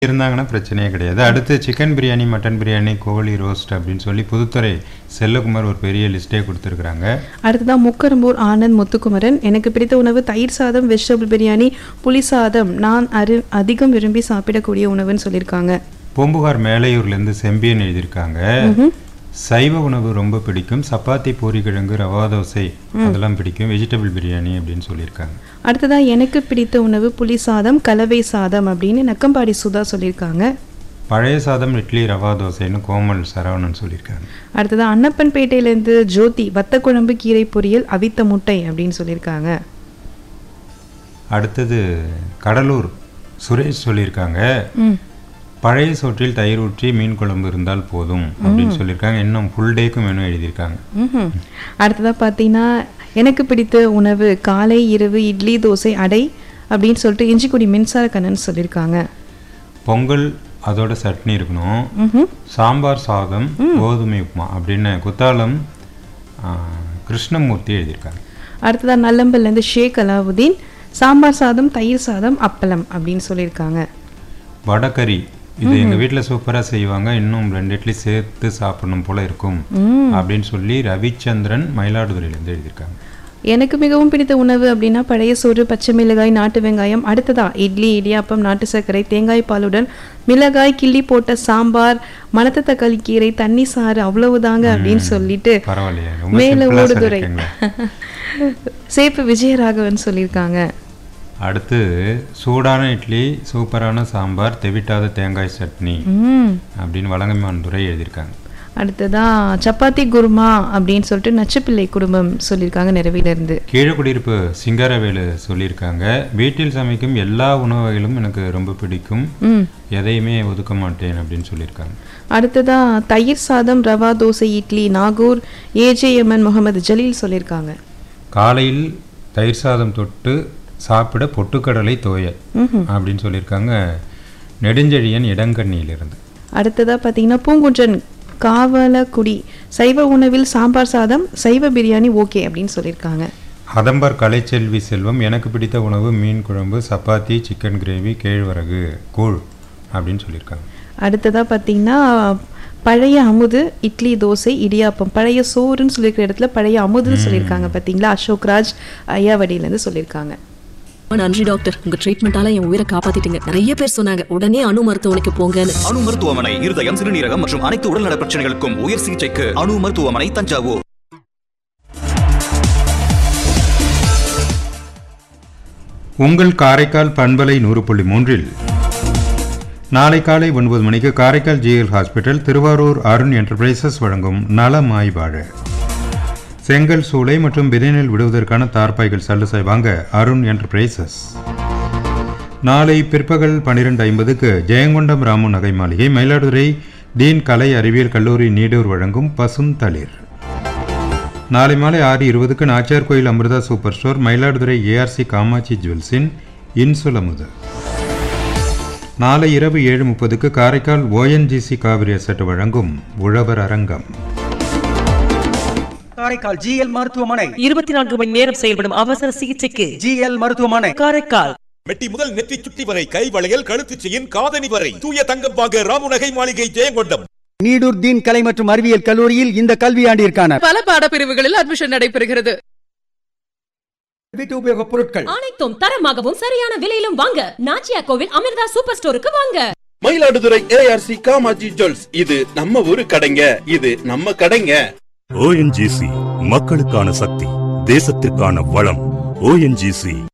இருந்தாங்கன்னா பிரச்சனையே கிடையாது அடுத்து சிக்கன் பிரியாணி மட்டன் பிரியாணி கோழி ரோஸ்ட் அப்படின்னு சொல்லி புதுத்துறை செல்லகுமார் ஒரு பெரிய லிஸ்ட்டே கொடுத்துருக்குறாங்க அடுத்ததான் முக்கரம்பூர் ஆனந்த் முத்துக்குமரன் எனக்கு பிடித்த உணவு தயிர் சாதம் வெஜிடபிள் பிரியாணி புளி சாதம் நான் அரு அதிகம் விரும்பி சாப்பிடக்கூடிய உணவுன்னு சொல்லியிருக்காங்க பூம்புகார் மேலையூர்லேருந்து செம்பியன் எழுதியிருக்காங்க சைவ உணவு ரொம்ப பிடிக்கும் சப்பாத்தி பூரி கிழங்கு ரவா தோசை அதெல்லாம் பிடிக்கும் வெஜிடபிள் பிரியாணி அப்படின்னு சொல்லியிருக்காங்க அடுத்ததான் எனக்கு பிடித்த உணவு புளி சாதம் கலவை சாதம் அப்படின்னு நக்கம்பாடி சுதா சொல்லியிருக்காங்க பழைய சாதம் இட்லி ரவா தோசைன்னு கோமல் சரவணன் சொல்லியிருக்காங்க அடுத்ததான் அன்னப்பன்பேட்டையிலேருந்து ஜோதி வத்த குழம்பு கீரை பொரியல் அவித்த முட்டை அப்படின்னு சொல்லியிருக்காங்க அடுத்தது கடலூர் சுரேஷ் சொல்லியிருக்காங்க ம் பழைய சோற்றில் தயிர் ஊற்றி மீன் குழம்பு இருந்தால் போதும் அப்படின்னு சொல்லியிருக்காங்க இன்னும் ஃபுல் டேக்கும் வேணும் எழுதியிருக்காங்க ம்ஹும். அடுத்ததா பார்த்தீங்கன்னா எனக்கு பிடித்த உணவு காலை இரவு இட்லி தோசை அடை அப்படின்னு சொல்லிட்டு இஞ்சிக்குடி மின்சார கண்ணன் சொல்லியிருக்காங்க பொங்கல் அதோட சட்னி இருக்கணும் ம்ஹும். சாம்பார் சாதம் கோதுமை உப்புமா அப்படின்னு குத்தாலம் ஆ, கிருஷ்ணமூர்த்தி எழுதியிருக்காங்க அடுத்ததா நல்லம்பல்லேருந்து ஷேக் அலாவுதீன் சாம்பார் சாதம் தயிர் சாதம் அப்பளம் அப்படின்னு சொல்லியிருக்காங்க வடகறி இது எங்கள் வீட்டில் சூப்பராக செய்வாங்க இன்னும் ரெண்டு இட்லி சேர்த்து சாப்பிடணும் போல இருக்கும் ம். அப்படின்னு சொல்லி ரவிச்சந்திரன் மயிலாடுதுறையிலேருந்து எழுதியிருக்காங்க எனக்கு மிகவும் பிடித்த உணவு அப்படின்னா பழைய சோறு பச்சை மிளகாய் நாட்டு வெங்காயம் அடுத்ததா இட்லி இடியாப்பம் நாட்டு சர்க்கரை தேங்காய் பாலுடன் மிளகாய் கிள்ளி போட்ட சாம்பார் மணத்த தக்காளி கீரை தண்ணி சாறு அவ்வளவுதாங்க அப்படின்னு சொல்லிட்டு பரவாயில்லையே ரொம்ப மேல சிம்பிளாக ஓடுதுறை சொல்லியிருக்கீங்களே சேப்பு விஜயராகவன் சொல்லியிருக்காங்க அடுத்து சூடான இட்லி சூப்பரான சாம்பார் தெவிட்டாத தேங்காய் சட்னி ம் அப்படின்னு வழங்கமான் துறை எழுதியிருக்காங்க அடுத்ததா சப்பாத்தி குருமா அப்படின்னு சொல்லிட்டு நச்சப்பிள்ளை குடும்பம் சொல்லியிருக்காங்க நிறைவில இருந்து கீழக்குடியிருப்பு சிங்காரவேலு சொல்லியிருக்காங்க வீட்டில் சமைக்கும் எல்லா உணவு வகைகளும் எனக்கு ரொம்ப பிடிக்கும் ம் எதையுமே ஒதுக்க மாட்டேன் அப்படின்னு சொல்லியிருக்காங்க அடுத்ததா தயிர் சாதம் ரவா தோசை இட்லி நாகூர் ஏஜேஎம்என் முகமது ஜலீல் சொல்லியிருக்காங்க காலையில் தயிர் சாதம் தொட்டு சாப்பிட பொட்டுக்கடலை தோயல் ம்ஹும். அப்படின்னு சொல்லியிருக்காங்க நெடுஞ்செழியன் இடங்கண்ணியிலிருந்து அடுத்ததா பார்த்தீங்கன்னா பூங்குன்றன் காவலக்குடி சைவ உணவில் சாம்பார் சாதம் சைவ பிரியாணி ஓகே அப்படின்னு சொல்லியிருக்காங்க அதம்பர் கலைச்செல்வி செல்வம் எனக்கு பிடித்த உணவு மீன் குழம்பு சப்பாத்தி சிக்கன் கிரேவி கேழ்வரகு கூழ் அப்படின்னு சொல்லியிருக்காங்க அடுத்ததா பார்த்தீங்கன்னா பழைய அமுது இட்லி தோசை இடியாப்பம் பழைய சோறுன்னு சொல்லியிருக்கிற இடத்துல பழைய அமுதுன்னு சொல்லியிருக்காங்க பார்த்தீங்களா அசோக் ராஜ் ஐயாவடியிலேருந்து சொல்லியிருக்காங்க ரொம்ப நன்றி டாக்டர் உங்க ட்ரீட்மெண்டால என் உயிரை காப்பாத்திட்டீங்க நிறைய பேர் சொன்னாங்க உடனே அணு மருத்துவமனைக்கு போங்கன்னு அணு மருத்துவமனை இருதயம் சிறுநீரகம் மற்றும் அனைத்து உடல்நல பிரச்சனைகளுக்கும் உயர் சிகிச்சைக்கு அணு மருத்துவமனை தஞ்சாவூர் உங்கள் காரைக்கால் பண்பலை நூறு புள்ளி மூன்றில் நாளை காலை ஒன்பது மணிக்கு Karaikal GL hospital Thiruvarur Arun enterprises வழங்கும் நலமாய் வாழ செங்கல் சூளை மற்றும் விதைநெல் விடுவதற்கான தார்பாய்கள் சல்லுசாய் வாங்க அருண் என்டர்பிரைசஸ் நாளை பிற்பகல் பன்னிரெண்டு ஐம்பதுக்கு ஜெயங்கொண்டம் ராமு நகை மாளிகை மயிலாடுதுறை டீன் கலை அறிவியல் கல்லூரி நீடூர் வழங்கும் பசும் தளிர் நாளை மாலை ஆறு இருபதுக்கு Nachiyar Koil Amirtha super store Mayiladuthurai ARC Kamatchi ஜுவல்ஸின் இன்சுலமுது நாளை இரவு ஏழு முப்பதுக்கு காரைக்கால் ஓஎன்ஜிசி காவிரி அசட் வழங்கும் உழவர் அரங்கம் காரைக்கால் ஜிஎல் மருத்துவமனை இருபத்தி நான்கு மணி நேரம் செயல்படும் அவசர சிகிச்சைக்கு ஜிஎல் மருத்துவமனை காரைக்கால் மெட்டி முதல் நெற்றி சுட்டி வரை கை வளையல் கழுத்து செயின் காதணி வரை தூய தங்கம் வாங்க ராமுநகை மாளிகை ஜெயங்கொண்டம் நீடூர் தீன் கலை மற்றும் அறிவியல் கல்லூரியில் இந்த கல்வியாண்டிற்கான பல பாடப்பிரிவுகளில் அட்மிஷன் நடைபெறுகிறது வீட்டு உபயோகப் பொருட்கள் அனைத்தும் தரமாகவும் சரியான விலையிலும் வாங்க நாச்சியா கோவில் அமிர்தா சூப்பர் ஸ்டோருக்கு வாங்க மயிலாடுதுறை ஏஆர்சி காமாஜி ஜுவல்ஸ் இது நம்ம ஊரு கடைங்க இது நம்ம கடைங்க ஓஎன்ஜிசி மக்களுக்கான சக்தி தேசத்திற்கான வளம் ஓஎன்ஜிசி